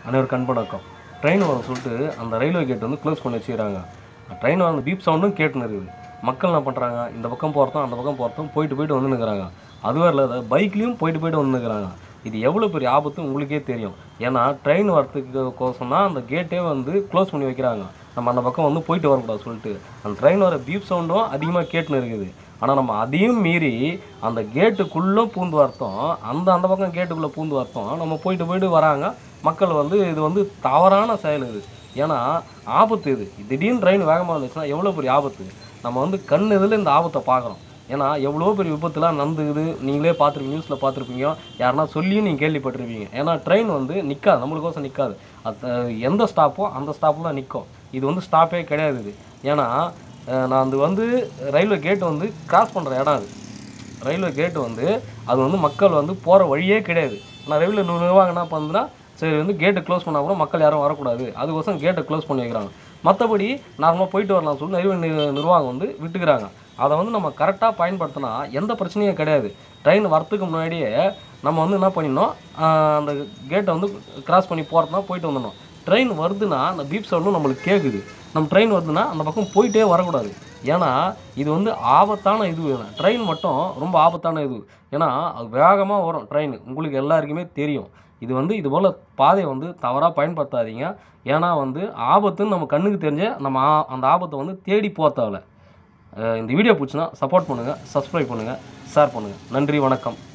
அனைவரும் கண்பணக்கம் ட்ரெயின் வரும் சொல்லிட்டு அந்த ரயில்வே கேட் வந்து க்ளோஸ் பண்ணி வச்சுக்கிறாங்க ட்ரெயின் வர பீப் சவுண்டும் கேட்டுன்னு இருக்குது மக்கள் என்ன பண்ணுறாங்க இந்த பக்கம் போகிறதும் அந்த பக்கம் போகிறதும் போயிட்டு போயிட்டு வந்து நிற்கிறாங்க அதுவே இல்லாத பைக்லேயும் போயிட்டு போயிட்டு வந்து நிற்கிறாங்க இது எவ்வளோ பெரிய ஆபத்து உங்களுக்கே தெரியும் ஏன்னா ட்ரெயின் வரத்துக்கு கோசம் தான் அந்த கேட்டே வந்து க்ளோஸ் பண்ணி வைக்கிறாங்க நம்ம அந்த பக்கம் வந்து போயிட்டு வரக்கூடாது சொல்லிட்டு அந்த ட்ரெயின் வர பீப் சவுண்டும் அதிகமாக கேட்டுன்னு இருக்குது ஆனால் நம்ம அதையும் மீறி அந்த கேட்டுக்குள்ளே பூந்து வரத்தோம் அந்த அந்த பக்கம் கேட்டுக்குள்ளே பூந்து வரத்தோம் நம்ம போயிட்டு போயிட்டு வராங்க மக்கள் வந்து இது வந்து தவறான செயல் இது ஏன்னா ஆபத்து இது திடீர்னு ட்ரெயின் வேகமாக வந்துச்சுன்னா எவ்வளோ பெரிய ஆபத்து நம்ம வந்து கண் இதில் இந்த ஆபத்தை பார்க்குறோம் ஏன்னா எவ்வளோ பெரிய விபத்துலாம் நடந்துக்குது நீங்களே பார்த்துருப்பீங்க நியூஸில் பார்த்துருப்பீங்க யாருன்னா சொல்லியும் நீங்கள் கேள்விப்பட்டிருப்பீங்க ஏன்னா ட்ரெயின் வந்து நிற்காது நம்மளுக்கோசம் நிற்காது அது எந்த ஸ்டாப்போ அந்த ஸ்டாப்பில் தான் நிற்கும் இது வந்து ஸ்டாப்பே கிடையாது இது ஏன்னா அஹ், நான் அது வந்து ரயில்வே கேட் வந்து கிராஸ் பண்ணுற இடம் அது ரயில்வே கேட்டு வந்து அது வந்து மக்கள் வந்து போகிற வழியே கிடையாது ஆனால் ரயில்வே நிர்வாகம் என்ன பண்ணுதுன்னா சரி வந்து கேட்டை க்ளோஸ் பண்ணால் கூட மக்கள் யாரும் வரக்கூடாது அதுக்கோசம் கேட்டை க்ளோஸ் பண்ணி வைக்கிறாங்க மற்றபடி நார்மலாக போயிட்டு வரலாம் சொல்லி ரயில்வே நி- நிர்வாகம் வந்து விட்டுக்கிறாங்க அதை வந்து நம்ம கரெக்டாக பயன்படுத்தினா எந்த பிரச்சனையும் கிடையாது ட்ரெயின் வரத்துக்கு முன்னாடியே நம்ம வந்து என்ன பண்ணிடணும் ஆஹ் அந்த கேட்டை வந்து கிராஸ் பண்ணி போகிறதுனா போயிட்டு வந்துடணும் ட்ரெயின் வருதுன்னா அந்த பீப் சவுண்டும் நம்மளுக்கு கேட்குது நம்ம ட்ரெயின் வருதுன்னா அந்த பக்கம் போயிட்டே வரக்கூடாது ஏன்னா இது வந்து ஆபத்தான இது ட்ரெயின் மட்டும் ரொம்ப ஆபத்தான இது ஏன்னா அது வேகமாக வரும் ட்ரெயின் உங்களுக்கு எல்லாருக்குமே தெரியும் இது வந்து இது போல் பாதையை வந்து தவறாக பயன்படுத்தாதீங்க ஏன்னா வந்து ஆபத்துன்னு நம்ம கண்ணுக்கு தெரிஞ்ச நம்ம ஆ- அந்த ஆபத்தை வந்து தேடி போக தேவையில்ல அஹ் இந்த வீடியோ பிடிச்சினா சப்போர்ட் பண்ணுங்கள் சப்ஸ்கிரைப் பண்ணுங்கள் ஷேர் பண்ணுங்கள் நன்றி வணக்கம்